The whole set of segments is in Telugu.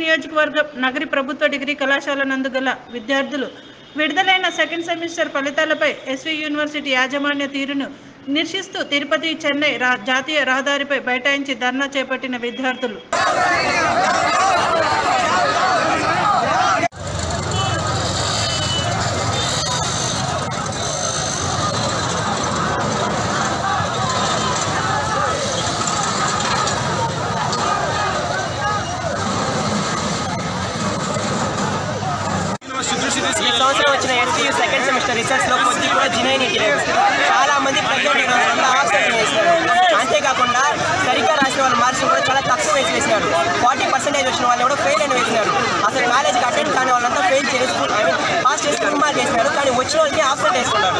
నియోజకవర్గం నగరి ప్రభుత్వ డిగ్రీ కళాశాల నందు గల విద్యార్థులు విడుదలైన సెకండ్ సెమిస్టర్ ఫలితాలపై ఎస్వి యూనివర్సిటీ యాజమాన్య తీరును నిరసిస్తూ తిరుపతి చెన్నై రా జాతీయ రహదారిపై బైఠాయించి ధర్నా చేపట్టిన విద్యార్థులు ఈ సంవత్సరం వచ్చిన ఎస్టీయూ సెకండ్ సెమిస్టర్ రిసల్ట్స్ లో కొద్ది కూడా జినైనిటీ లేదు చాలా మంది ప్రజెంట్ వల్ల ఆబ్సెంట్ చేసినారు అంతేకాకుండా సరిగ్గా రాసిన వాళ్ళు మార్క్స్ కూడా చాలా తక్కువ వేసి వేసినారు ఫార్టీ పర్సెంటేజ్ వచ్చిన వాళ్ళు కూడా ఫెయిల్ అని వేసినారు అసలు కాలేజీకి అటెండ్ కాని వాళ్ళంతా ఫెయిల్ చేసుకు పాస్ చేసి ఫుల్ మార్క్ వేసినారు కానీ వచ్చిన వాళ్ళకి ఆబ్సెంట్ వేసుకున్నారు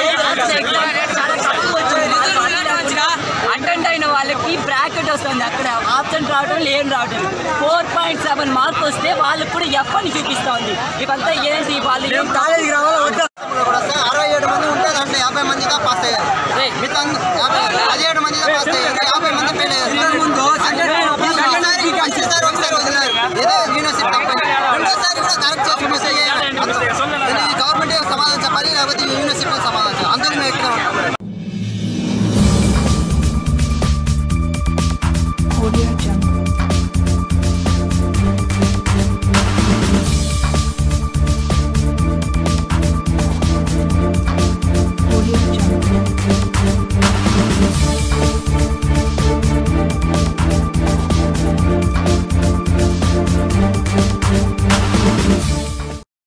అటెండ్ అయిన వాళ్ళకి బ్రాకెట్ వస్తుంది అక్కడ ఆబ్సెంట్ రావడం లేని రావడం ఫోర్ పాయింట్ సెవెన్ మార్క్ వస్తే వాళ్ళకి కూడా ఎఫ్ అని చూపిస్తోంది ఇవంతా ఏంటి వాళ్ళు ఏం కాలేజీకి రావాలా వద్దా కూడా వస్తే అరవై ఏడు మంది ఉంటే దాంట్లో యాభై మంది దా పాస్ అయ్యారు మిగతా అంద- యాభై పదిహేడు మంది దా పాస్ అయ్యారు యాభై మంది ఫెయిల్ అయ్యారు ఒకసారి ఒకసారి ఒకసారి వదిలేరు ఏదో యూనివర్సిటీ తప్ప రెండోసారి కూడా కరెక్ట్ చేసి మిస్ అయ్యారు ఈ గవర్నమెంట్ సమాధానం చెప్పాలి లేకపోతే ఈ